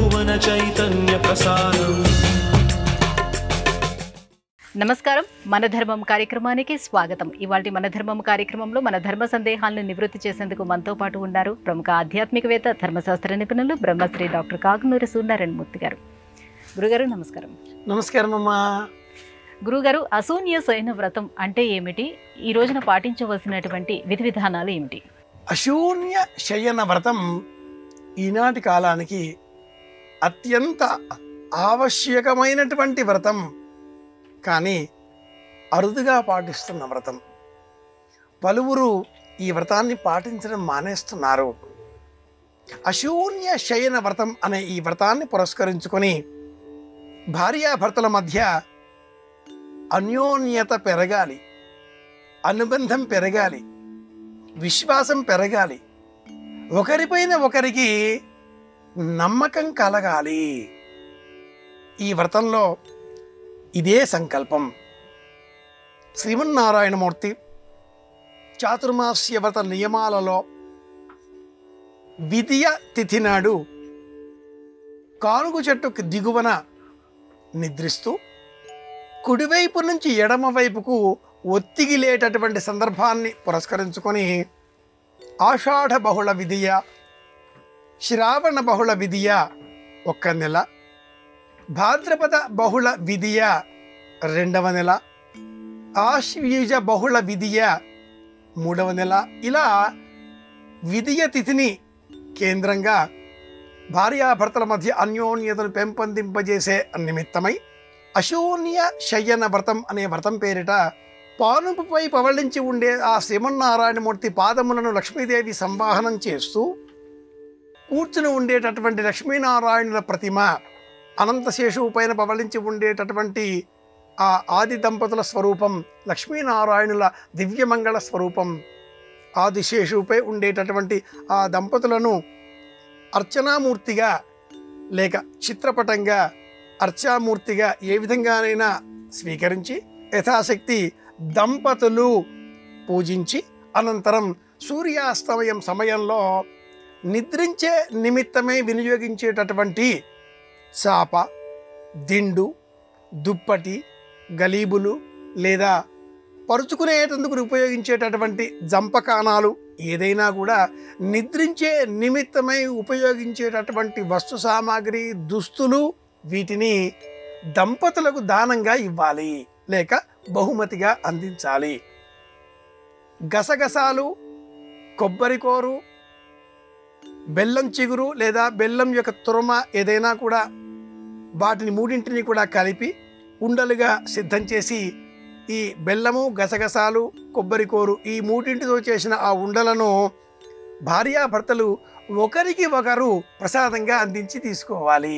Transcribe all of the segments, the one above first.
భువన చైతన్య ప్రసారం నమస్కారం మన ధర్మం కార్యక్రమానికి స్వాగతం ఇవాళ మన ధర్మం కార్యక్రమంలో మన ధర్మ సందేహాలను నివృత్తి చేసేందుకు మనతో పాటు ఉన్నారు ప్రముఖ ఆధ్యాత్మికవేత్త ధర్మశాస్త్ర నిపుణులు బ్రహ్మశ్రీ డాక్టర్ కాకునూరి సూర్యనారాయణ మూర్తి గారు గురుగారు నమస్కారం నమస్కారం అమ్మా గురుగారు అశూన్య శయన వ్రతం అంటే ఏమిటి ఈ రోజున పాటించవలసినటువంటి విధి విధానాలు ఏమిటి అశూన్య శయన వ్రతం ఈనాటి కాలానికి అత్యంత ఆవశ్యకమైనటువంటి వ్రతం కానీ అరుదుగా పాటిస్తున్న వ్రతం పలువురు ఈ వ్రతాన్ని పాటించడం మానేస్తున్నారు అశూన్య శయన వ్రతం అనే ఈ వ్రతాన్ని పురస్కరించుకొని భార్యాభర్తల మధ్య అన్యోన్యత పెరగాలి అనుబంధం పెరగాలి విశ్వాసం పెరగాలి ఒకరిపైన ఒకరికి నమ్మకం కలగాలి ఈ వ్రతంలో ఇదే సంకల్పం శ్రీమన్నారాయణమూర్తి చాతుర్మాస్య వ్రత నియమాలలో విధియ తిథి నాడు కానుగు చెట్టుకు దిగువన నిద్రిస్తూ కుడివైపు నుంచి ఎడమ వైపుకు ఒత్తిగిలేటటువంటి సందర్భాన్ని పురస్కరించుకొని ఆషాఢ బహుళ విధియ శ్రావణ బహుళ విధియ ఒక్క నెల భాద్రపద బహుళ విధియ రెండవ నెల ఆశ్వీజ బహుళ విధియ మూడవ నెల ఇలా విధియ తిథిని కేంద్రంగా భార్యాభర్తల మధ్య అన్యోన్యతను పెంపొందింపజేసే నిమిత్తమై అశూన్య శయన వ్రతం అనే వ్రతం పేరిట పానుపుపై పవళించి ఉండే ఆ శ్రీమన్నారాయణమూర్తి పాదములను లక్ష్మీదేవి సంవాహనం చేస్తూ కూర్చుని ఉండేటటువంటి లక్ష్మీనారాయణుల ప్రతిమ అనంతశేషువు పైన పవళించి ఉండేటటువంటి ఆ ఆది దంపతుల స్వరూపం లక్ష్మీనారాయణుల దివ్యమంగళ స్వరూపం ఆదిశేషువుపై ఉండేటటువంటి ఆ దంపతులను అర్చనామూర్తిగా లేక చిత్రపటంగా అర్చామూర్తిగా ఏ విధంగానైనా స్వీకరించి యథాశక్తి దంపతులు పూజించి అనంతరం సూర్యాస్తమయం సమయంలో నిద్రించే నిమిత్తమే వినియోగించేటటువంటి చాప దిండు దుప్పటి గలీబులు లేదా పరుచుకునేటందుకు ఉపయోగించేటటువంటి జంపకానాలు ఏదైనా కూడా నిద్రించే నిమిత్తమై ఉపయోగించేటటువంటి వస్తు సామాగ్రి దుస్తులు వీటిని దంపతులకు దానంగా ఇవ్వాలి లేక బహుమతిగా అందించాలి గసగసాలు కొబ్బరికోరు బెల్లం చిగురు లేదా బెల్లం యొక్క తురమ ఏదైనా కూడా వాటిని మూడింటిని కూడా కలిపి ఉండలుగా సిద్ధం చేసి ఈ బెల్లము గసగసాలు కొబ్బరికోరు ఈ మూడింటితో చేసిన ఆ ఉండలను భార్యాభర్తలు ఒకరికి ఒకరు ప్రసాదంగా అందించి తీసుకోవాలి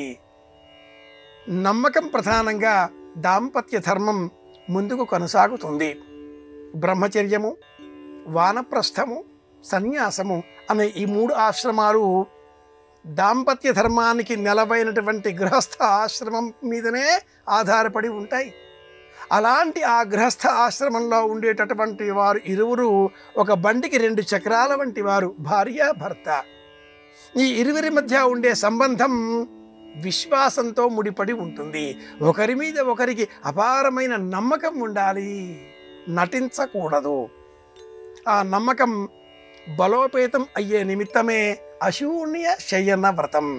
నమ్మకం ప్రధానంగా దాంపత్య ధర్మం ముందుకు కొనసాగుతుంది బ్రహ్మచర్యము వానప్రస్థము సన్యాసము అనే ఈ మూడు ఆశ్రమాలు దాంపత్య ధర్మానికి నెలవైనటువంటి గృహస్థ ఆశ్రమం మీదనే ఆధారపడి ఉంటాయి అలాంటి ఆ గృహస్థ ఆశ్రమంలో ఉండేటటువంటి వారు ఇరువురు ఒక బండికి రెండు చక్రాల వంటి వారు భార్య భర్త ఈ ఇరువురి మధ్య ఉండే సంబంధం విశ్వాసంతో ముడిపడి ఉంటుంది ఒకరి మీద ఒకరికి అపారమైన నమ్మకం ఉండాలి నటించకూడదు ఆ నమ్మకం బలోపేతం అయ్యే నిమిత్తమే అశూన్య శయన వ్రతం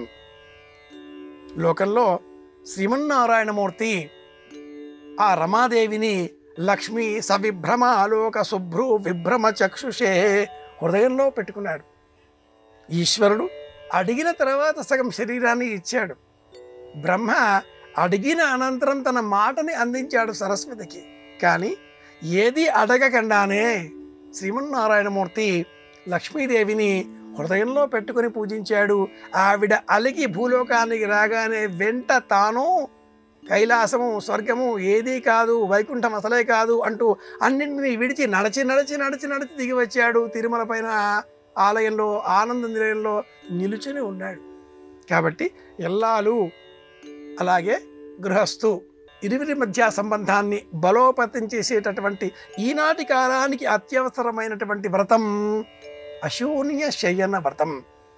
లోకంలో శ్రీమన్నారాయణమూర్తి ఆ రమాదేవిని లక్ష్మి సవిభ్రమ ఆలోక శుభ్రు విభ్రమ చక్షుషే హృదయంలో పెట్టుకున్నాడు ఈశ్వరుడు అడిగిన తర్వాత సగం శరీరాన్ని ఇచ్చాడు బ్రహ్మ అడిగిన అనంతరం తన మాటని అందించాడు సరస్వతికి కానీ ఏది అడగకుండానే శ్రీమన్నారాయణమూర్తి లక్ష్మీదేవిని హృదయంలో పెట్టుకొని పూజించాడు ఆవిడ అలిగి భూలోకానికి రాగానే వెంట తాను కైలాసము స్వర్గము ఏదీ కాదు వైకుంఠం అసలే కాదు అంటూ అన్నింటినీ విడిచి నడిచి నడిచి నడిచి నడిచి దిగి వచ్చాడు తిరుమల పైన ఆలయంలో ఆనంద నిలయంలో నిలుచుని ఉన్నాడు కాబట్టి ఎల్లాలు అలాగే గృహస్థు ఇరువురి మధ్య సంబంధాన్ని బలోపేతం చేసేటటువంటి ఈనాటి కాలానికి అత్యవసరమైనటువంటి వ్రతం అశూన్య శయన వ్రతం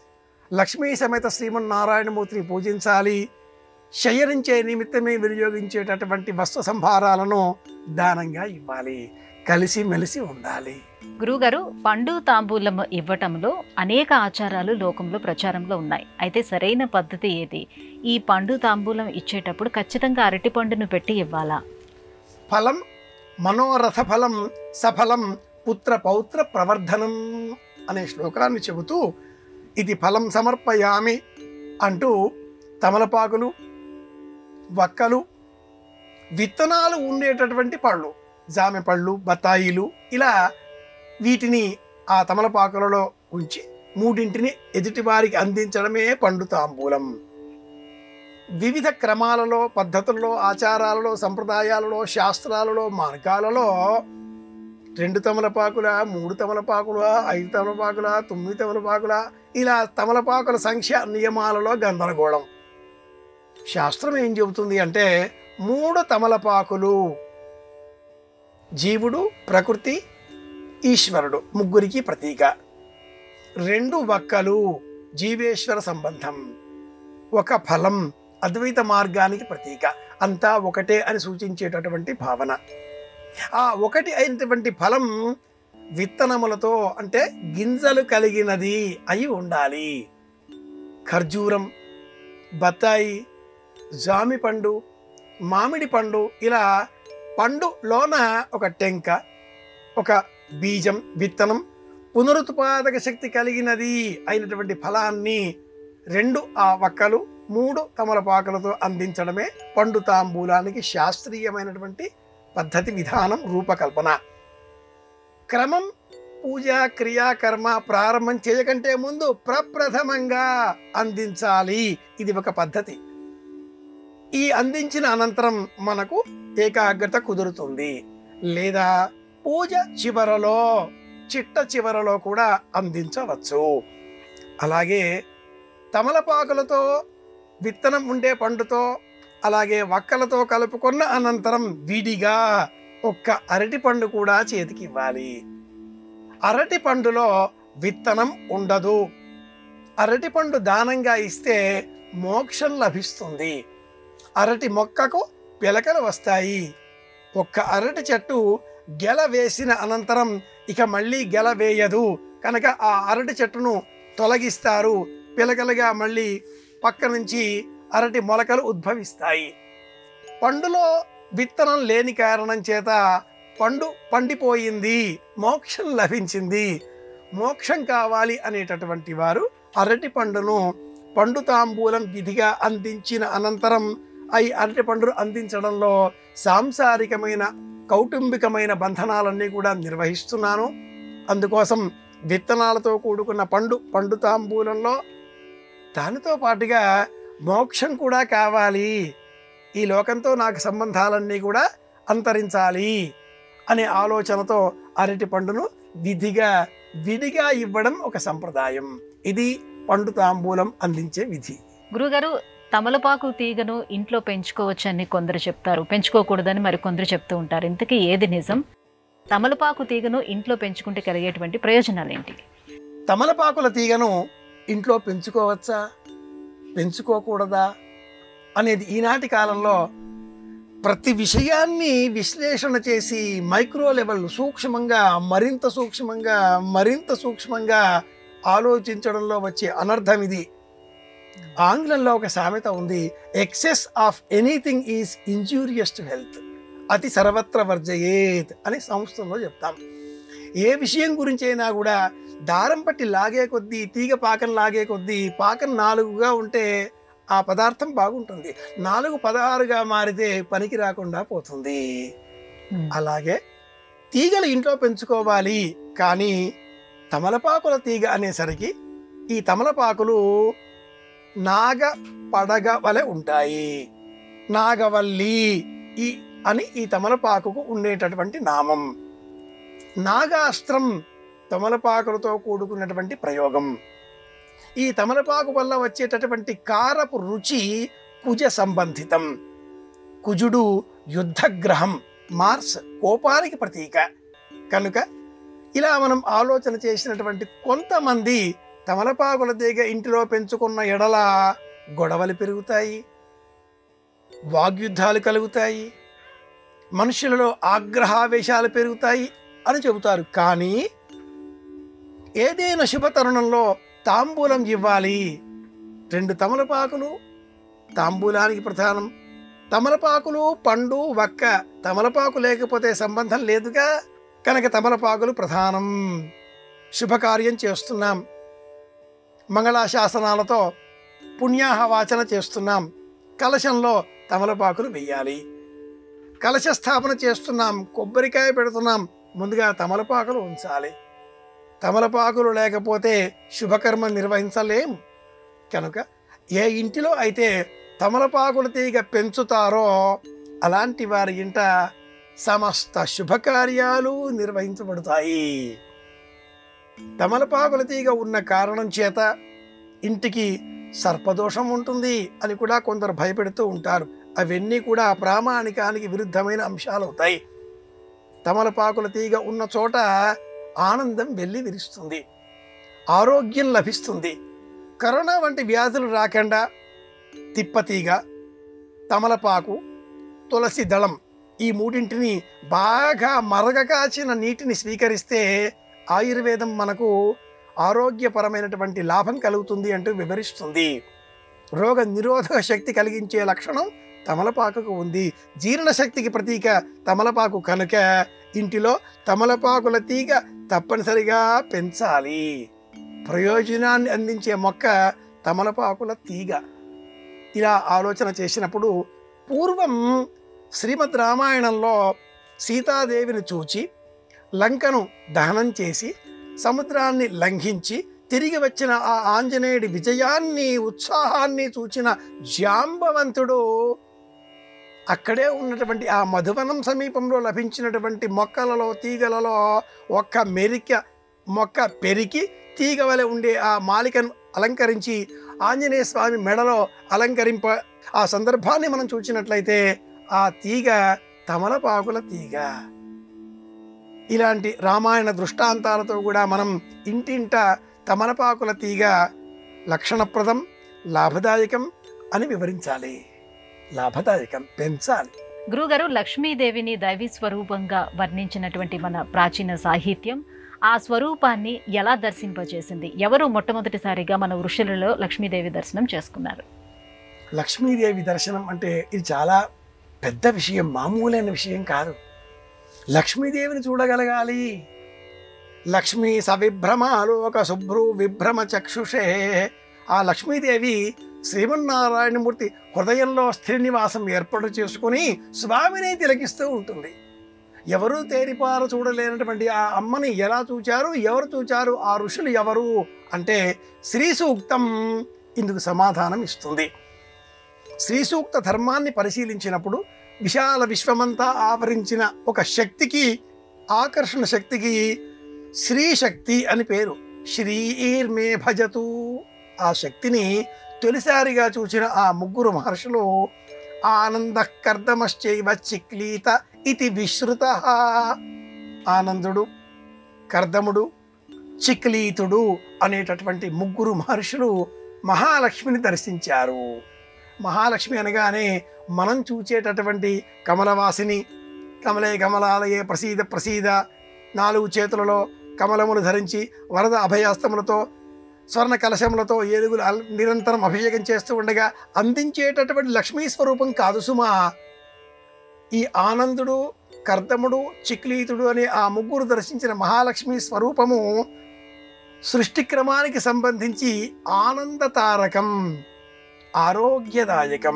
లక్ష్మీ సమేత శ్రీమన్నారాయణమూర్తిని పూజించాలి శయనించే నిమిత్తమే వినియోగించేటటువంటి వస్త్ర సంభారాలను దానంగా ఇవ్వాలి కలిసి మెలిసి ఉండాలి గురువుగారు పండు తాంబూలం ఇవ్వటంలో అనేక ఆచారాలు లోకంలో ప్రచారంలో ఉన్నాయి అయితే సరైన పద్ధతి ఏది ఈ పండు తాంబూలం ఇచ్చేటప్పుడు ఖచ్చితంగా అరటి పండును పెట్టి ఇవ్వాలా ఫలం మనోరథ ఫలం సఫలం పుత్ర పౌత్ర ప్రవర్ధనం అనే శ్లోకాన్ని చెబుతూ ఇది ఫలం సమర్పయామి అంటూ తమలపాకులు వక్కలు విత్తనాలు ఉండేటటువంటి పళ్ళు జామె పళ్ళు బత్తాయిలు ఇలా వీటిని ఆ తమలపాకులలో ఉంచి మూడింటిని ఎదుటివారికి అందించడమే పండు తాంబూలం వివిధ క్రమాలలో పద్ధతుల్లో ఆచారాలలో సంప్రదాయాలలో శాస్త్రాలలో మార్గాలలో రెండు తమలపాకుల మూడు తమలపాకుల ఐదు తమలపాకుల తొమ్మిది తమలపాకుల ఇలా తమలపాకుల సంఖ్య నియమాలలో గందరగోళం శాస్త్రం ఏం చెబుతుంది అంటే మూడు తమలపాకులు జీవుడు ప్రకృతి ఈశ్వరుడు ముగ్గురికి ప్రతీక రెండు వక్కలు జీవేశ్వర సంబంధం ఒక ఫలం అద్వైత మార్గానికి ప్రతీక అంతా ఒకటే అని సూచించేటటువంటి భావన ఆ ఒకటి అయినటువంటి ఫలం విత్తనములతో అంటే గింజలు కలిగినది అయి ఉండాలి ఖర్జూరం బత్తాయి జామి పండు మామిడి పండు ఇలా పండు లోన ఒక టెంక ఒక బీజం విత్తనం పునరుత్పాదక శక్తి కలిగినది అయినటువంటి ఫలాన్ని రెండు ఆ వక్కలు మూడు తమలపాకులతో అందించడమే పండు తాంబూలానికి శాస్త్రీయమైనటువంటి పద్ధతి విధానం రూపకల్పన క్రమం పూజ క్రియాకర్మ ప్రారంభం చేయకంటే ముందు ప్రప్రథమంగా అందించాలి ఇది ఒక పద్ధతి ఈ అందించిన అనంతరం మనకు ఏకాగ్రత కుదురుతుంది లేదా పూజ చివరలో చిట్ట చివరలో కూడా అందించవచ్చు అలాగే తమలపాకులతో విత్తనం ఉండే పండుతో అలాగే వక్కలతో కలుపుకున్న అనంతరం విడిగా ఒక్క అరటి పండు కూడా చేతికి ఇవ్వాలి అరటి పండులో విత్తనం ఉండదు అరటి పండు దానంగా ఇస్తే మోక్షం లభిస్తుంది అరటి మొక్కకు పిలకలు వస్తాయి ఒక్క అరటి చెట్టు గెల వేసిన అనంతరం ఇక మళ్ళీ గెల వేయదు కనుక ఆ అరటి చెట్టును తొలగిస్తారు పిలకలుగా మళ్ళీ పక్క నుంచి అరటి మొలకలు ఉద్భవిస్తాయి పండులో విత్తనం లేని కారణం చేత పండు పండిపోయింది మోక్షం లభించింది మోక్షం కావాలి అనేటటువంటి వారు అరటి పండును పండు తాంబూలం విధిగా అందించిన అనంతరం అయి అరటి పండును అందించడంలో సాంసారికమైన కౌటుంబికమైన బంధనాలన్నీ కూడా నిర్వహిస్తున్నాను అందుకోసం విత్తనాలతో కూడుకున్న పండు పండు తాంబూలంలో దానితో పాటుగా మోక్షం కూడా కావాలి ఈ లోకంతో నాకు సంబంధాలన్నీ కూడా అంతరించాలి అనే ఆలోచనతో అరటి పండును విధిగా విడిగా ఇవ్వడం ఒక సంప్రదాయం ఇది పండు తాంబూలం అందించే విధి గురుగారు తమలపాకు తీగను ఇంట్లో పెంచుకోవచ్చని కొందరు చెప్తారు పెంచుకోకూడదని మరి కొందరు చెప్తూ ఉంటారు ఇంతకీ ఏది నిజం తమలపాకు తీగను ఇంట్లో పెంచుకుంటే కలిగేటువంటి ప్రయోజనాలు ఏంటి తమలపాకుల తీగను ఇంట్లో పెంచుకోవచ్చా పెంచుకోకూడదా అనేది ఈనాటి కాలంలో ప్రతి విషయాన్ని విశ్లేషణ చేసి మైక్రో లెవెల్ సూక్ష్మంగా మరింత సూక్ష్మంగా మరింత సూక్ష్మంగా ఆలోచించడంలో వచ్చే అనర్థం ఇది ఆంగ్లంలో ఒక సామెత ఉంది excess of anything is injurious to health అతి సర్వత్ర వర్జయేత్ అని సంస్థల్లో చెప్తాం ఏ విషయం గురించి అయినా కూడా దారం పట్టి లాగే కొద్దీ తీగ పాకం లాగే కొద్దీ పాకం నాలుగుగా ఉంటే ఆ పదార్థం బాగుంటుంది నాలుగు పదహారుగా మారితే పనికి రాకుండా పోతుంది అలాగే తీగలు ఇంట్లో పెంచుకోవాలి కానీ తమలపాకుల తీగ అనేసరికి ఈ తమలపాకులు నాగ పడగ వలె ఉంటాయి నాగవల్లి ఈ అని ఈ తమలపాకుకు ఉండేటటువంటి నామం నాగాస్త్రం తమలపాకులతో కూడుకున్నటువంటి ప్రయోగం ఈ తమలపాకు వల్ల వచ్చేటటువంటి కారపు రుచి కుజ సంబంధితం కుజుడు యుద్ధగ్రహం మార్స్ కోపానికి ప్రతీక కనుక ఇలా మనం ఆలోచన చేసినటువంటి కొంతమంది తమలపాకుల తీగ ఇంటిలో పెంచుకున్న ఎడల గొడవలు పెరుగుతాయి వాగ్యుద్ధాలు కలుగుతాయి మనుషులలో ఆగ్రహావేశాలు పెరుగుతాయి అని చెబుతారు కానీ ఏదైనా శుభ తరుణంలో తాంబూలం ఇవ్వాలి రెండు తమలపాకులు తాంబూలానికి ప్రధానం తమలపాకులు పండు వక్క తమలపాకు లేకపోతే సంబంధం లేదుగా కనుక తమలపాకులు ప్రధానం శుభకార్యం చేస్తున్నాం మంగళాశాసనాలతో పుణ్యాహవాచన చేస్తున్నాం కలశంలో తమలపాకులు వెయ్యాలి కలశ స్థాపన చేస్తున్నాం కొబ్బరికాయ పెడుతున్నాం ముందుగా తమలపాకులు ఉంచాలి తమలపాకులు లేకపోతే శుభకర్మ నిర్వహించలేం కనుక ఏ ఇంటిలో అయితే తమలపాకుల తీగ పెంచుతారో అలాంటి వారి ఇంట సమస్త శుభకార్యాలు నిర్వహించబడతాయి తమలపాకుల తీగ ఉన్న కారణం చేత ఇంటికి సర్పదోషం ఉంటుంది అని కూడా కొందరు భయపెడుతూ ఉంటారు అవన్నీ కూడా ప్రామాణికానికి విరుద్ధమైన అంశాలు అవుతాయి తమలపాకుల తీగ ఉన్న చోట ఆనందం వెళ్ళి విరుస్తుంది ఆరోగ్యం లభిస్తుంది కరోనా వంటి వ్యాధులు రాకుండా తిప్పతీగ తమలపాకు తులసి దళం ఈ మూడింటిని బాగా మరగకాచిన నీటిని స్వీకరిస్తే ఆయుర్వేదం మనకు ఆరోగ్యపరమైనటువంటి లాభం కలుగుతుంది అంటూ వివరిస్తుంది రోగ నిరోధక శక్తి కలిగించే లక్షణం తమలపాకుకు ఉంది జీర్ణశక్తికి ప్రతీక తమలపాకు కనుక ఇంటిలో తమలపాకుల తీగ తప్పనిసరిగా పెంచాలి ప్రయోజనాన్ని అందించే మొక్క తమలపాకుల తీగ ఇలా ఆలోచన చేసినప్పుడు పూర్వం శ్రీమద్ రామాయణంలో సీతాదేవిని చూచి లంకను దహనం చేసి సముద్రాన్ని లంఘించి తిరిగి వచ్చిన ఆ ఆంజనేయుడి విజయాన్ని ఉత్సాహాన్ని చూచిన జాంబవంతుడు అక్కడే ఉన్నటువంటి ఆ మధువనం సమీపంలో లభించినటువంటి మొక్కలలో తీగలలో ఒక్క మెరిక మొక్క పెరికి తీగ వలె ఉండే ఆ మాలికను అలంకరించి ఆంజనేయ స్వామి మెడలో అలంకరింప ఆ సందర్భాన్ని మనం చూసినట్లయితే ఆ తీగ తమలపాకుల తీగ ఇలాంటి రామాయణ దృష్టాంతాలతో కూడా మనం ఇంటింట తమలపాకుల తీగ లక్షణప్రదం లాభదాయకం అని వివరించాలి లాభదాయకం పెంచాలి గురుగారు లక్ష్మీదేవిని దైవీ స్వరూపంగా వర్ణించినటువంటి మన ప్రాచీన సాహిత్యం ఆ స్వరూపాన్ని ఎలా దర్శింపజేసింది ఎవరు మొట్టమొదటిసారిగా మన ఋషులలో లక్ష్మీదేవి దర్శనం చేసుకున్నారు లక్ష్మీదేవి దర్శనం అంటే ఇది చాలా పెద్ద విషయం మామూలైన విషయం కాదు లక్ష్మీదేవిని చూడగలగాలి లక్ష్మీ సవిభ్రమాలోక శుభ్రు విభ్రమ చక్షుషే ఆ లక్ష్మీదేవి శ్రీమన్నారాయణమూర్తి హృదయంలో స్థిర నివాసం ఏర్పాటు చేసుకుని స్వామిని తిలకిస్తూ ఉంటుంది ఎవరు తేరిపార చూడలేనటువంటి ఆ అమ్మని ఎలా చూచారు ఎవరు చూచారు ఆ ఋషులు ఎవరు అంటే శ్రీ సూక్తం ఇందుకు సమాధానం ఇస్తుంది శ్రీ సూక్త ధర్మాన్ని పరిశీలించినప్పుడు విశాల విశ్వమంతా ఆవరించిన ఒక శక్తికి ఆకర్షణ శక్తికి శ్రీ శక్తి అని పేరు శ్రీర్మే భజతు ఆ శక్తిని తొలిసారిగా చూసిన ఆ ముగ్గురు మహర్షులు ఆనంద కర్దమశ్చైవ చిక్లీత ఇది విశ్రుత ఆనందుడు కర్దముడు చిక్లీతుడు అనేటటువంటి ముగ్గురు మహర్షులు మహాలక్ష్మిని దర్శించారు మహాలక్ష్మి అనగానే మనం చూచేటటువంటి కమలవాసిని కమలే కమలాలయే ప్రసీద ప్రసీద నాలుగు చేతులలో కమలములు ధరించి వరద అభయాస్తములతో స్వర్ణ కలశములతో ఏనుగులు అల్- నిరంతరం అభిషేకం చేస్తూ ఉండగా అందించేటటువంటి లక్ష్మీ స్వరూపం కాదు సుమా ఈ ఆనందుడు కర్దముడు చిక్లీతుడు అనే ఆ ముగ్గురు దర్శించిన మహాలక్ష్మి స్వరూపము సృష్టి క్రమానికి సంబంధించి ఆనందతారకం ఆరోగ్యదాయకం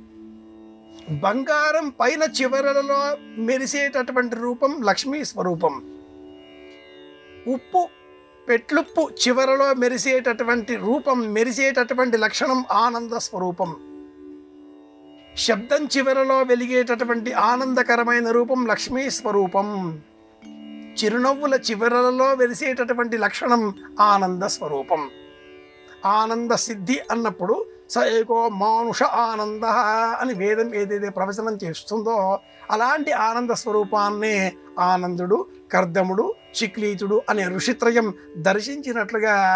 బంగారం పైన చివరలలో మెరిసేటటువంటి రూపం లక్ష్మీ స్వరూపం ఉప్పు పెట్లుప్పు చివరలో మెరిసేటటువంటి రూపం మెరిసేటటువంటి లక్షణం ఆనంద స్వరూపం శబ్దం చివరలో వెలిగేటటువంటి ఆనందకరమైన రూపం లక్ష్మీ స్వరూపం చిరునవ్వుల చివరలలో వెలిసేటటువంటి లక్షణం ఆనంద స్వరూపం ఆనంద సిద్ధి అన్నప్పుడు స ఏకో మానుష ఆనంద అని వేదం ఏదైతే ప్రవచనం చేస్తుందో అలాంటి ఆనంద స్వరూపాన్నే ఆనందుడు కర్దముడు చిక్లీతుడు అనే ఋషిత్రయం దర్శించినట్లుగా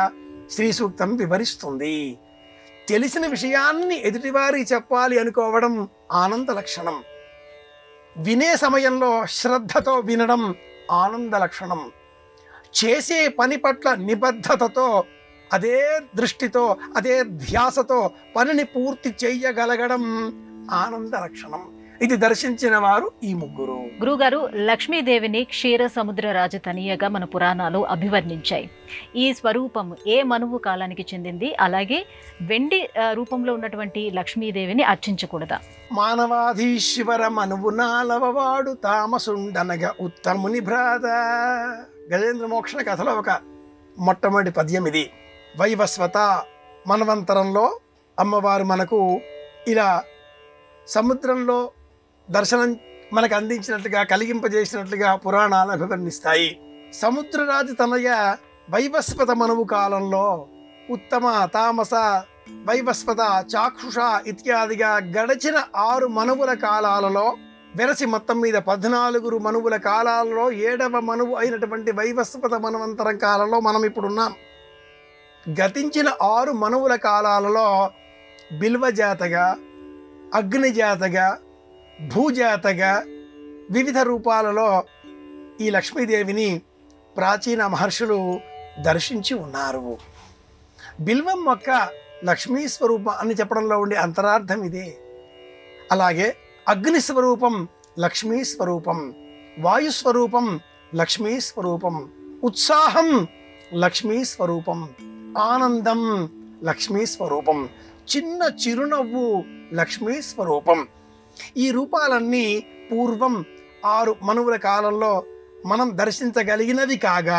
శ్రీ సూక్తం వివరిస్తుంది తెలిసిన విషయాన్ని ఎదుటివారికి చెప్పాలి అనుకోవడం ఆనంద లక్షణం వినే సమయంలో శ్రద్ధతో వినడం ఆనంద లక్షణం చేసే పని పట్ల నిబద్ధతతో అదే దృష్టితో అదే ధ్యాసతో పనిని పూర్తి చెయ్యగలగడం ఆనంద లక్షణం ఇది దర్శించిన వారు ఈ ముగ్గురు గురుగారు లక్ష్మీదేవిని క్షీర సముద్ర రాజతనీయగా మన పురాణాలు అభివర్ణించాయి ఈ స్వరూపం ఏ మనువు కాలానికి చెందింది అలాగే వెండి ఆ, రూపంలో ఉన్నటువంటి లక్ష్మీదేవిని అర్చించకూడదా మానవాధీశ్వర మనువు నాలవవాడు తామసుండనగా ఉత్తముని భ్రాత గజేంద్ర మోక్షణ కథలో ఒక మొట్టమొదటి పద్యం ఇది వైవస్వత మనవంతరంలో అమ్మవారు మనకు ఇలా సముద్రంలో దర్శనం మనకు అందించినట్లుగా కలిగింపజేసినట్లుగా పురాణాలు అభివర్ణిస్తాయి సముద్రరాజు తనయ వైవస్వత మనువు కాలంలో ఉత్తమ తామస వైవస్వత చాక్షుష ఇత్యాదిగా గడచిన ఆరు మనువుల కాలాలలో వెరసి మొత్తం మీద పద్నాలుగురు మనువుల కాలాలలో ఏడవ మనువు అయినటువంటి వైవస్వత మనవంతరం కాలంలో మనం ఇప్పుడున్నాం గతించిన ఆరు మనువుల కాలాలలో బిల్వజాతగా అగ్నిజాతగా భూజాతగా వివిధ రూపాలలో ఈ లక్ష్మీదేవిని ప్రాచీన మహర్షులు దర్శించి ఉన్నారు బిల్వం మొక్క లక్ష్మీ స్వరూపం అని చెప్పడంలో ఉండే అంతరార్థం ఇదే అలాగే అగ్ని స్వరూపం లక్ష్మీ స్వరూపం వాయు స్వరూపం లక్ష్మీ స్వరూపం ఉత్సాహం లక్ష్మీ స్వరూపం ఆనందం లక్ష్మీ స్వరూపం చిన్న చిరునవ్వు లక్ష్మీ స్వరూపం ఈ రూపాలన్నీ పూర్వం ఆరు మనువుల కాలంలో మనం దర్శించగలిగినవి కాగా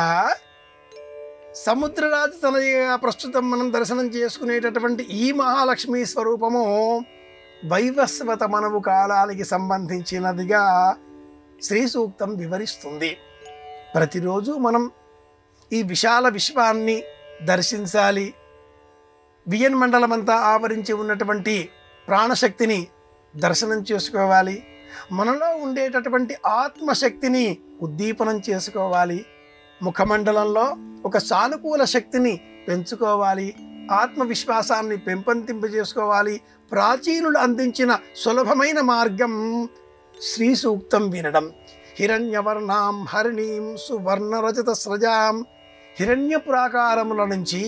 సముద్రరాజు తనయుగా ప్రస్తుతం మనం దర్శనం చేసుకునేటటువంటి ఈ మహాలక్ష్మి స్వరూపము వైవస్వత మనవు కాలానికి సంబంధించినదిగా శ్రీ సూక్తం వివరిస్తుంది ప్రతిరోజు మనం ఈ విశాల విశ్వాన్ని దర్శించాలి వియన్ మండలమంతా ఆవరించి ఉన్నటువంటి ప్రాణశక్తిని దర్శనం చేసుకోవాలి మనలో ఉండేటటువంటి ఆత్మశక్తిని ఉద్దీపనం చేసుకోవాలి ముఖమండలంలో ఒక సానుకూల శక్తిని పెంచుకోవాలి ఆత్మవిశ్వాసాన్ని పెంపొందింపజేసుకోవాలి ప్రాచీనులు అందించిన సులభమైన మార్గం శ్రీ సూక్తం వినడం హిరణ్యవర్ణాం హరిణీం సువర్ణరజత స్రజాం హిరణ్య ప్రాకారముల నుంచి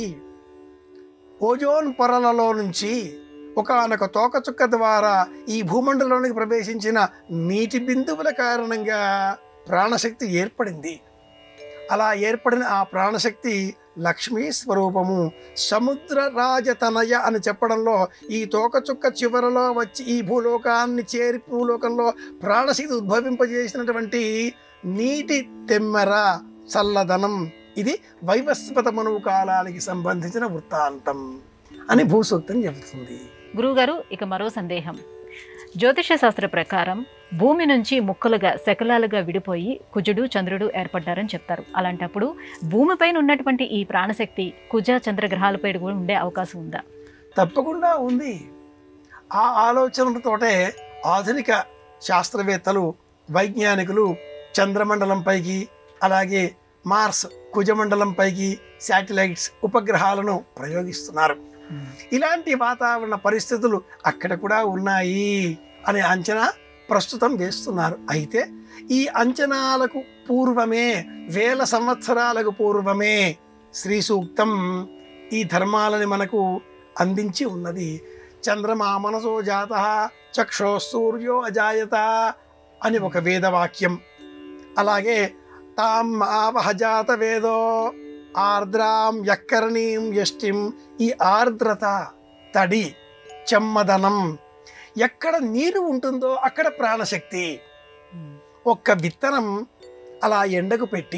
ఓజోన్ పొరలలో నుంచి ఒకనొక తోకచుక్క ద్వారా ఈ భూమండలంలోనికి ప్రవేశించిన నీటి బిందువుల కారణంగా ప్రాణశక్తి ఏర్పడింది అలా ఏర్పడిన ఆ ప్రాణశక్తి లక్ష్మీ స్వరూపము సముద్ర రాజతనయ అని చెప్పడంలో ఈ తోకచుక్క చివరలో వచ్చి ఈ భూలోకాన్ని చేరి భూలోకంలో ప్రాణశక్తి ఉద్భవింపజేసినటువంటి నీటి తెమ్మెర చల్లదనం ఇది వైవస్వత మనువు కాలానికి సంబంధించిన వృత్తాంతం అని భూసూక్తం చెబుతుంది గురువుగారు ఇక మరో సందేహం జ్యోతిష శాస్త్ర ప్రకారం భూమి నుంచి ముక్కలుగా శకలాలుగా విడిపోయి కుజుడు చంద్రుడు ఏర్పడ్డారని చెప్తారు అలాంటప్పుడు భూమిపైన ఉన్నటువంటి ఈ ప్రాణశక్తి కుజ చంద్రగ్రహాలపై కూడా ఉండే అవకాశం ఉందా తప్పకుండా ఉంది ఆ ఆలోచనలతోటే ఆధునిక శాస్త్రవేత్తలు వైజ్ఞానికులు చంద్రమండలంపైకి అలాగే మార్స్ కుజమండలంపైకి శాటిలైట్స్ ఉపగ్రహాలను ప్రయోగిస్తున్నారు ఇలాంటి వాతావరణ పరిస్థితులు అక్కడ కూడా ఉన్నాయి అనే అంచనా ప్రస్తుతం వేస్తున్నారు అయితే ఈ అంచనాలకు పూర్వమే వేల సంవత్సరాలకు పూర్వమే శ్రీ సూక్తం ఈ ధర్మాలని మనకు అందించి ఉన్నది చంద్రమా మనసో జాత చక్షో సూర్యో అజాయత అని ఒక వేదవాక్యం అలాగే తాం ఆవహ జాత వేదో ఆర్ద్రాం యక్కరణీం యష్టిం ఈ ఆర్ద్రత తడి చెమ్మదనం ఎక్కడ నీరు ఉంటుందో అక్కడ ప్రాణశక్తి ఒక్క విత్తనం అలా ఎండకు పెట్టి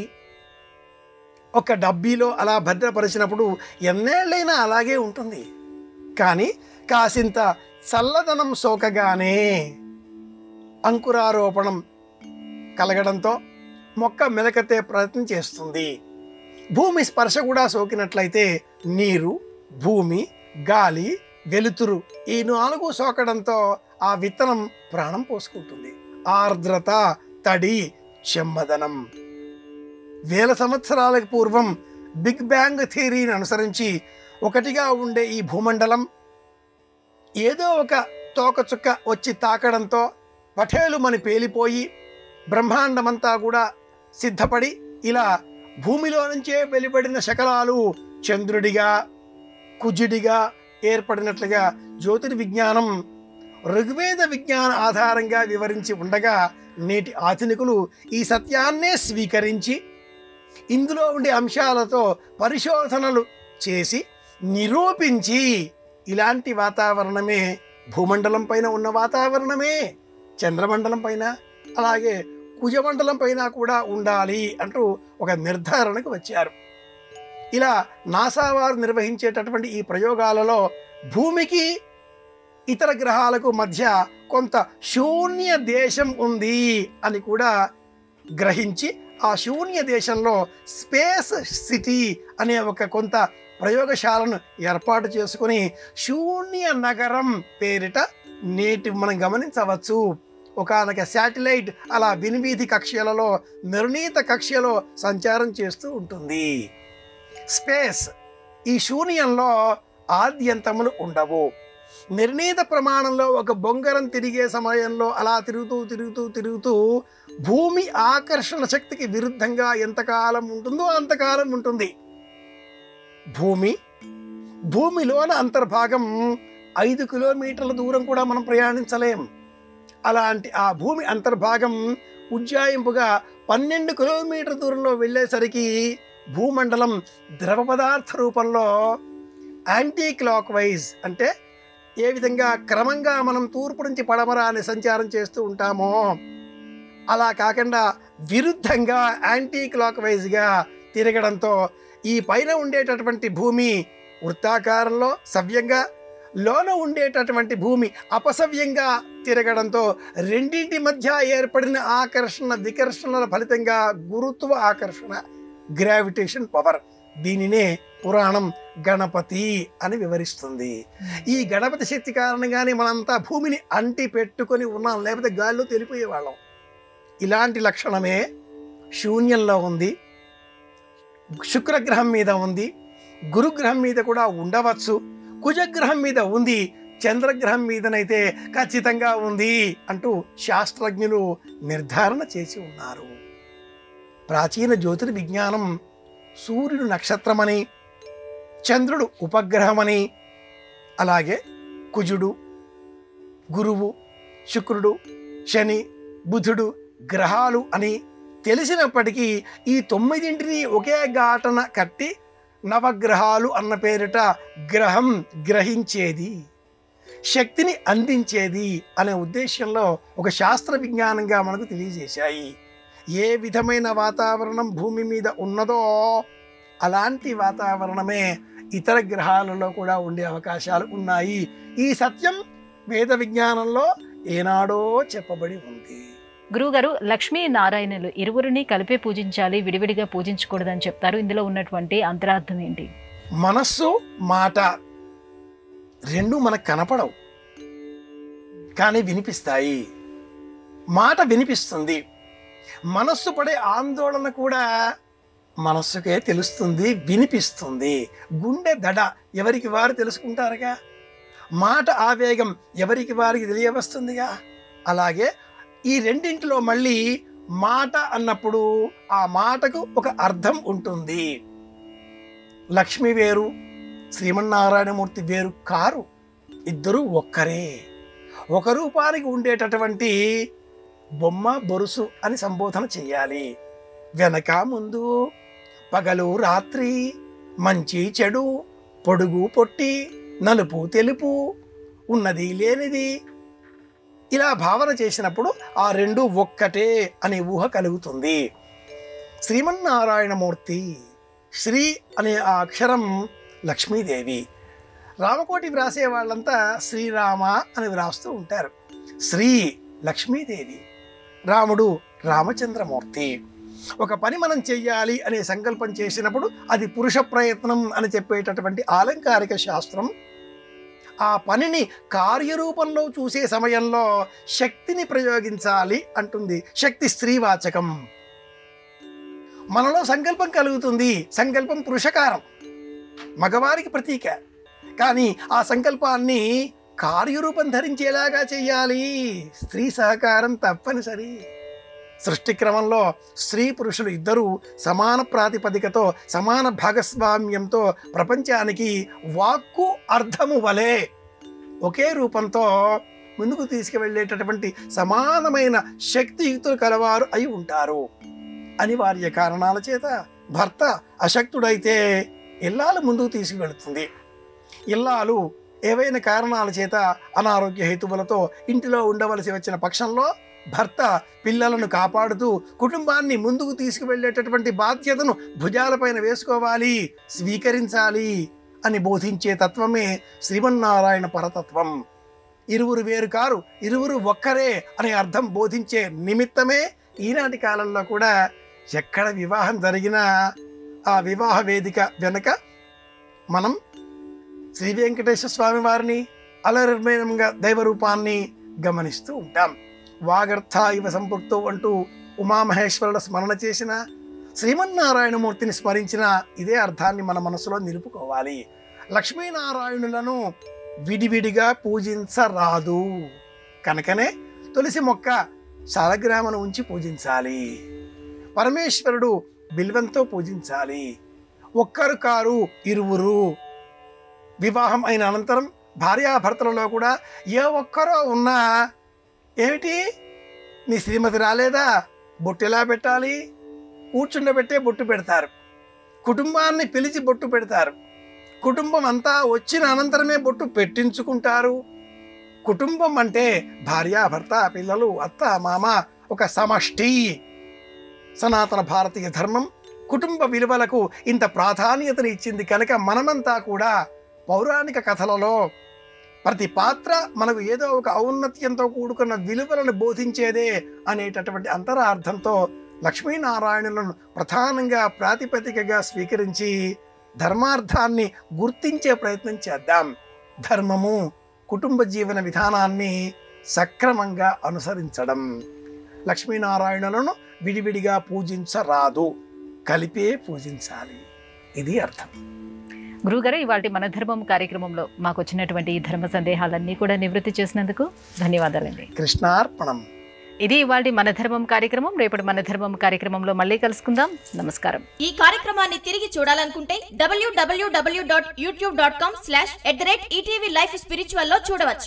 ఒక డబ్బీలో అలా భద్రపరిచినప్పుడు ఎన్నేళ్ళైనా అలాగే ఉంటుంది కానీ కాసింత చల్లదనం సోకగానే అంకురారోపణం కలగడంతో మొక్క మెలకతే ప్రయత్నం చేస్తుంది భూమి స్పర్శ కూడా సోకినట్లయితే నీరు భూమి గాలి వెలుతురు ఈ నాలుగు సోకడంతో ఆ విత్తనం ప్రాణం పోసుకుంటుంది ఆర్ద్రత తడి చెమ్మదనం వేల సంవత్సరాలకు పూర్వం బిగ్ బ్యాంగ్ థియరీని అనుసరించి ఒకటిగా ఉండే ఈ భూమండలం ఏదో ఒక తోకచుక్క వచ్చి తాకడంతో పఠేలు మని పేలిపోయి బ్రహ్మాండమంతా కూడా సిద్ధపడి ఇలా భూమిలో నుంచే వెలువడిన శకలాలు చంద్రుడిగా కుజుడిగా ఏర్పడినట్లుగా జ్యోతిర్విజ్ఞానం ఋగ్వేద విజ్ఞాన ఆధారంగా వివరించి ఉండగా నేటి ఆధునికులు ఈ సత్యాన్నే స్వీకరించి ఇందులో ఉండే అంశాలతో పరిశోధనలు చేసి నిరూపించి ఇలాంటి వాతావరణమే భూమండలం పైన ఉన్న వాతావరణమే చంద్రమండలం పైన అలాగే కుజమండలం పైన కూడా ఉండాలి అంటూ ఒక నిర్ధారణకు వచ్చారు ఇలా నాసా వారు నిర్వహించేటటువంటి ఈ ప్రయోగాలలో భూమికి ఇతర గ్రహాలకు మధ్య కొంత శూన్య దేశం ఉంది అని కూడా గ్రహించి ఆ శూన్య దేశంలో స్పేస్ సిటీ అనే ఒక కొంత ప్రయోగశాలను ఏర్పాటు చేసుకుని శూన్య నగరం పేరిట నేటి మనం గమనించవచ్చు ఒకనొక శాటిలైట్ అలా వినివీధి కక్ష్యలలో నిర్ణీత కక్ష్యలో సంచారం చేస్తూ ఉంటుంది స్పేస్ ఈ శూన్యంలో ఆద్యంతములు ఉండవు నిర్ణీత ప్రమాణంలో ఒక బొంగరం తిరిగే సమయంలో అలా తిరుగుతూ తిరుగుతూ తిరుగుతూ భూమి ఆకర్షణ శక్తికి విరుద్ధంగా ఎంతకాలం ఉంటుందో అంతకాలం ఉంటుంది భూమి భూమిలోన అంతర్భాగం ఐదు కిలోమీటర్ల దూరం కూడా మనం ప్రయాణించలేం అలాంటి ఆ భూమి అంతర్భాగం ఉజ్జాయింపుగా పన్నెండు కిలోమీటర్ దూరంలో వెళ్ళేసరికి భూమండలం ద్రవ పదార్థ రూపంలో యాంటీ క్లాక్ వైజ్ అంటే ఏ విధంగా క్రమంగా మనం తూర్పు నుంచి పడమర అని సంచారం చేస్తూ ఉంటామో అలా కాకుండా విరుద్ధంగా యాంటీ క్లాక్ వైజ్గా తిరగడంతో ఈ పైన ఉండేటటువంటి భూమి వృత్తాకారంలో సవ్యంగా లోన ఉండేటటువంటి భూమి అపసవ్యంగా తిరగడంతో రెండింటి మధ్య ఏర్పడిన ఆకర్షణ వికర్షణల ఫలితంగా గురుత్వ ఆకర్షణ గ్రావిటేషన్ పవర్ దీనినే పురాణం గణపతి అని వివరిస్తుంది ఈ గణపతి శక్తి కారణంగానే మనంతా భూమిని అంటి పెట్టుకొని ఉన్నాం లేకపోతే గాల్లో తెలిపోయేవాళ్ళం ఇలాంటి లక్షణమే శూన్యంలో ఉంది శుక్రగ్రహం మీద ఉంది గురుగ్రహం మీద కూడా ఉండవచ్చు కుజగ్రహం మీద ఉంది చంద్రగ్రహం మీదనైతే ఖచ్చితంగా ఉంది అంటూ శాస్త్రజ్ఞులు నిర్ధారణ చేసి ఉన్నారు ప్రాచీన జ్యోతిర్విజ్ఞానం సూర్యుడు నక్షత్రమని చంద్రుడు ఉపగ్రహమని అలాగే కుజుడు గురువు శుక్రుడు శని బుధుడు గ్రహాలు అని తెలిసినప్పటికీ ఈ తొమ్మిదింటిని ఒకే ఘాటన కట్టి నవగ్రహాలు అన్న పేరిట గ్రహం గ్రహించేది శక్తిని అందించేది అనే ఉద్దేశంలో ఒక శాస్త్ర విజ్ఞానంగా మనకు తెలియజేశాయి ఏ విధమైన వాతావరణం భూమి మీద ఉన్నదో అలాంటి వాతావరణమే ఇతర గ్రహాలలో కూడా ఉండే అవకాశాలు ఉన్నాయి ఈ సత్యం వేద విజ్ఞానంలో ఏనాడో చెప్పబడి ఉంది గురువుగారు లక్ష్మీ నారాయణులు ఇరువురిని కలిపే పూజించాలి విడివిడిగా పూజించకూడదని చెప్తారు ఇందులో ఉన్నటువంటి అంతరార్థం ఏంటి మనస్సు మాట రెండు మనకు కనపడవు కానీ వినిపిస్తాయి మాట వినిపిస్తుంది మనస్సు పడే ఆందోళన కూడా మనస్సుకే తెలుస్తుంది వినిపిస్తుంది గుండె దడ ఎవరికి వారు తెలుసుకుంటారుగా మాట ఆవేగం ఎవరికి వారికి తెలియవస్తుందిగా అలాగే ఈ రెండింటిలో మళ్ళీ మాట అన్నప్పుడు ఆ మాటకు ఒక అర్థం ఉంటుంది లక్ష్మి వేరు శ్రీమన్నారాయణమూర్తి వేరు కారు ఇద్దరు ఒక్కరే ఒక రూపానికి ఉండేటటువంటి బొమ్మ బొరుసు అని సంబోధన చెయ్యాలి వెనక ముందు పగలు రాత్రి మంచి చెడు పొడుగు పొట్టి నలుపు తెలుపు ఉన్నది లేనిది ఇలా భావన చేసినప్పుడు ఆ రెండు ఒక్కటే అనే ఊహ కలుగుతుంది శ్రీమన్నారాయణమూర్తి శ్రీ అనే ఆ అక్షరం లక్ష్మీదేవి రామకోటి వ్రాసే వాళ్ళంతా శ్రీరామ అని వ్రాస్తూ ఉంటారు శ్రీ లక్ష్మీదేవి రాముడు రామచంద్రమూర్తి ఒక పని మనం చెయ్యాలి అనే సంకల్పం చేసినప్పుడు అది పురుష ప్రయత్నం అని చెప్పేటటువంటి ఆలంకారిక శాస్త్రం ఆ పనిని కార్యరూపంలో చూసే సమయంలో శక్తిని ప్రయోగించాలి అంటుంది శక్తి స్త్రీవాచకం మనలో సంకల్పం కలుగుతుంది సంకల్పం పురుషకారం మగవారికి ప్రతీక కానీ ఆ సంకల్పాన్ని కార్యరూపం ధరించేలాగా చేయాలి స్త్రీ సహకారం తప్పనిసరి సృష్టి క్రమంలో స్త్రీ పురుషులు ఇద్దరూ సమాన ప్రాతిపదికతో సమాన భాగస్వామ్యంతో ప్రపంచానికి వాక్కు అర్థము వలె ఒకే రూపంతో ముందుకు తీసుకువెళ్ళేటటువంటి సమానమైన శక్తియుక్తులు కలవారు అయి ఉంటారు అనివార్య కారణాల చేత భర్త అశక్తుడైతే ఇల్లాలు ముందుకు తీసుకువెళుతుంది ఇల్లాలు ఏవైనా కారణాల చేత అనారోగ్య హేతువులతో ఇంటిలో ఉండవలసి వచ్చిన పక్షంలో భర్త పిల్లలను కాపాడుతూ కుటుంబాన్ని ముందుకు తీసుకువెళ్ళేటటువంటి బాధ్యతను భుజాలపైన వేసుకోవాలి స్వీకరించాలి అని బోధించే తత్వమే శ్రీమన్నారాయణ పరతత్వం ఇరువురు వేరు కారు ఇరువురు ఒక్కరే అనే అర్థం బోధించే నిమిత్తమే ఈనాటి కాలంలో కూడా ఎక్కడ వివాహం జరిగినా ఆ వివాహ వేదిక వెనుక మనం శ్రీ వెంకటేశ్వర స్వామి వారిని అలర్మయంగా దైవరూపాన్ని గమనిస్తూ ఉంటాం వాగర్థ ఇవ సంపృక్తో అంటూ ఉమామహేశ్వరుల స్మరణ చేసిన శ్రీమన్నారాయణమూర్తిని స్మరించిన ఇదే అర్థాన్ని మన మనసులో నిలుపుకోవాలి లక్ష్మీనారాయణులను విడివిడిగా పూజించరాదు కనుకనే తులసి మొక్క శాలగ్రామను ఉంచి పూజించాలి పరమేశ్వరుడు బిల్వంతో పూజించాలి ఒక్కరు కారు ఇరువురు వివాహం అయిన అనంతరం భార్యాభర్తలలో కూడా ఏ ఒక్కరో ఉన్నా ఏమిటి నీ శ్రీమతి రాలేదా బొట్టు ఎలా పెట్టాలి కూర్చుండబెట్టే బొట్టు పెడతారు కుటుంబాన్ని పిలిచి బొట్టు పెడతారు కుటుంబం అంతా వచ్చిన అనంతరమే బొట్టు పెట్టించుకుంటారు కుటుంబం అంటే భార్య భర్త పిల్లలు అత్త మామ ఒక సమష్టి సనాతన భారతీయ ధర్మం కుటుంబ విలువలకు ఇంత ప్రాధాన్యతని ఇచ్చింది కనుక మనమంతా కూడా పౌరాణిక కథలలో ప్రతి పాత్ర మనకు ఏదో ఒక ఔన్నత్యంతో కూడుకున్న విలువలను బోధించేదే అనేటటువంటి అంతరార్థంతో లక్ష్మీనారాయణులను ప్రధానంగా ప్రాతిపదికగా స్వీకరించి ధర్మార్థాన్ని గుర్తించే ప్రయత్నం చేద్దాం ధర్మము కుటుంబ జీవన విధానాన్ని సక్రమంగా అనుసరించడం లక్ష్మీనారాయణులను విడివిడిగా పూజించరాదు కలిపే పూజించాలి ఇది అర్థం గురుగారు ఇవాళ మన ధర్మం కార్యక్రమంలో మాకు వచ్చినటువంటి ఈ ధర్మ సందేహాలన్నీ కూడా నివృత్తి చేసినందుకు ధన్యవాదాలండి కృష్ణార్పణం ఇది ఇవాళ మన ధర్మం కార్యక్రమం రేపటి మన ధర్మం కార్యక్రమంలో మళ్ళీ కలుసుకుందాం నమస్కారం ఈ కార్యక్రమాన్ని తిరిగి చూడాలనుకుంటే W W W dot YouTube dot com slash at the rate ETV life spiritual లో చూడవచ్చు